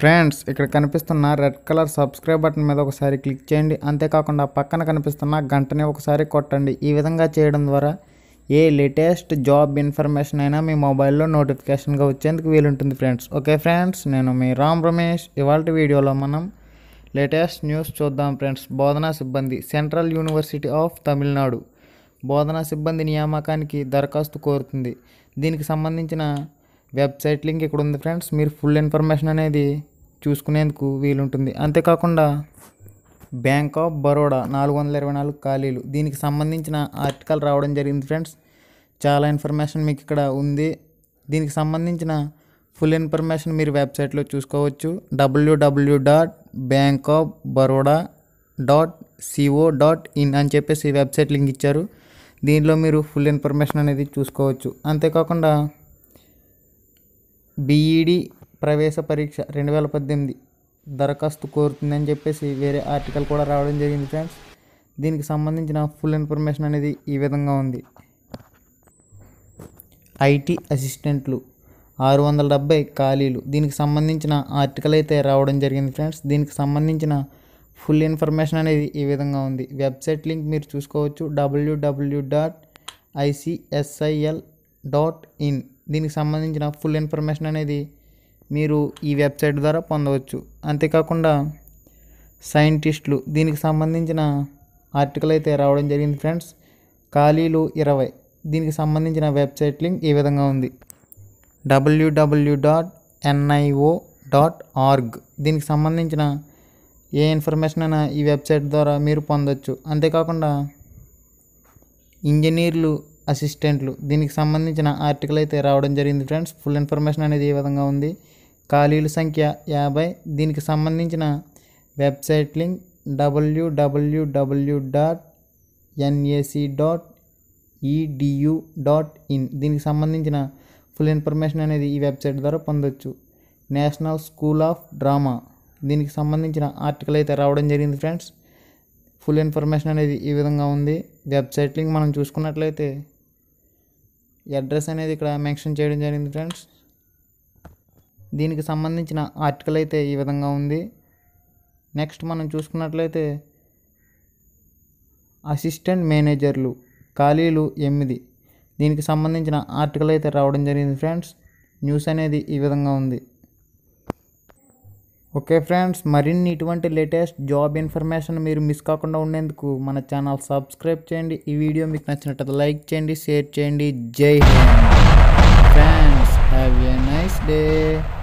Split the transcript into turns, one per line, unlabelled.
friends ఇక్కడ కనిపిస్తున్న red colour subscribe button మీద ఒకసారి క్లిక్ చేయండి అంతేకాకుండా పక్కన కనిపిస్తున్న గంటని ఒకసారి కొట్టండి ఈ విధంగా చేయడం ద్వారా ఏ లేటెస్ట్ జాబ్ ఇన్ఫర్మేషన్ అయినా మీ మొబైల్లో నోటిఫికేషన్గా వచ్చేందుకు వీలుంటుంది ఫ్రెండ్స్ ఓకే ఫ్రెండ్స్ నేను మీ రామ్ రమేష్ ఇవాళ వీడియోలో మనం లేటెస్ట్ న్యూస్ చూద్దాం ఫ్రెండ్స్ బోధనా సిబ్బంది సెంట్రల్ యూనివర్సిటీ ఆఫ్ తమిళనాడు బోధనా సిబ్బంది నియామకానికి దరఖాస్తు కోరుతుంది దీనికి సంబంధించిన వెబ్సైట్ లింక్ ఇక్కడ ఉంది ఫ్రెండ్స్ మీరు ఫుల్ ఇన్ఫర్మేషన్ అనేది చూసుకునేందుకు వీలుంటుంది అంతేకాకుండా బ్యాంక్ ఆఫ్ బరోడా నాలుగు వందల ఇరవై నాలుగు ఖాళీలు దీనికి సంబంధించిన ఆర్టికల్ రావడం జరిగింది ఫ్రెండ్స్ చాలా ఇన్ఫర్మేషన్ మీకు ఇక్కడ ఉంది దీనికి సంబంధించిన ఫుల్ ఇన్ఫర్మేషన్ మీరు వెబ్సైట్లో చూసుకోవచ్చు WWW dot bank of Baroda dot C O dot in అని చెప్పేసి ఈ వెబ్సైట్ లింక్ ఇచ్చారు దీనిలో మీరు ఫుల్ ఇన్ఫర్మేషన్ అనేది చూసుకోవచ్చు అంతేకాకుండా బీఈడి ప్రవేశ పరీక్ష రెండు వేల పద్దెనిమిది దరఖాస్తు కోరుతుందని చెప్పేసి వేరే ఆర్టికల్ కూడా రావడం జరిగింది ఫ్రెండ్స్ దీనికి సంబంధించిన ఫుల్ ఇన్ఫర్మేషన్ అనేది ఈ విధంగా ఉంది ఐటీ అసిస్టెంట్లు ఆరు వందల డెబ్బై ఖాళీలు దీనికి సంబంధించిన ఆర్టికల్ అయితే రావడం జరిగింది ఫ్రెండ్స్ దీనికి సంబంధించిన ఫుల్ ఇన్ఫర్మేషన్ అనేది ఈ విధంగా ఉంది వెబ్సైట్ లింక్ మీరు చూసుకోవచ్చు WWW dot I C S I L dot in దీనికి సంబంధించిన ఫుల్ ఇన్ఫర్మేషన్ అనేది మీరు ఈ వెబ్సైట్ ద్వారా పొందవచ్చు అంతేకాకుండా సైంటిస్టులు దీనికి సంబంధించిన ఆర్టికల్ అయితే రావడం జరిగింది ఫ్రెండ్స్ ఖాళీలు ఇరవై దీనికి సంబంధించిన వెబ్సైట్ లింక్ ఈ విధంగా ఉంది WWW dot N I O dot org దీనికి సంబంధించిన ఏ ఇన్ఫర్మేషన్ అయినా ఈ వెబ్సైట్ ద్వారా మీరు పొందొచ్చు అంతేకాకుండా ఇంజనీర్లు అసిస్టెంట్లు దీనికి సంబంధించిన ఆర్టికల్ అయితే రావడం జరిగింది ఫ్రెండ్స్ ఫుల్ ఇన్ఫర్మేషన్ అనేది ఈ విధంగా ఉంది ఖాళీల సంఖ్య యాభై దీనికి సంబంధించిన website link WWW dot N A C dot E D U dot in దీనికి సంబంధించిన ఫుల్ ఇన్ఫర్మేషన్ అనేది ఈ వెబ్సైట్ ద్వారా పొందొచ్చు నేషనల్ స్కూల్ ఆఫ్ డ్రామా దీనికి సంబంధించిన ఆర్టికల్ అయితే రావడం జరిగింది ఫ్రెండ్స్ ఫుల్ ఇన్ఫర్మేషన్ అనేది ఈ విధంగా ఉంది వెబ్సైట్ లింక్ మనం చూసుకున్నట్లయితే అడ్రస్ అనేది ఇక్కడ మెన్షన్ చేయడం జరిగింది ఫ్రెండ్స్ దీనికి సంబంధించిన ఆర్టికల్ అయితే ఈ విధంగా ఉంది నెక్స్ట్ మనం చూసుకున్నట్లయితే అసిస్టెంట్ మేనేజర్లు ఖాళీలు ఎనిమిది దీనికి సంబంధించిన ఆర్టికల్ అయితే రావడం జరిగింది ఫ్రెండ్స్ న్యూస్ అనేది ఈ విధంగా ఉంది ఓకే ఫ్రెండ్స్ మరిన్ని ఇటువంటి లేటెస్ట్ జాబ్ ఇన్ఫర్మేషన్ మీరు మిస్ కాకుండా ఉండేందుకు మన ఛానల్ సబ్స్క్రైబ్ చేయండి ఈ వీడియో మీకు నచ్చినట్లయితే లైక్ చేయండి షేర్ చేయండి జై హింద్ friends have a nice day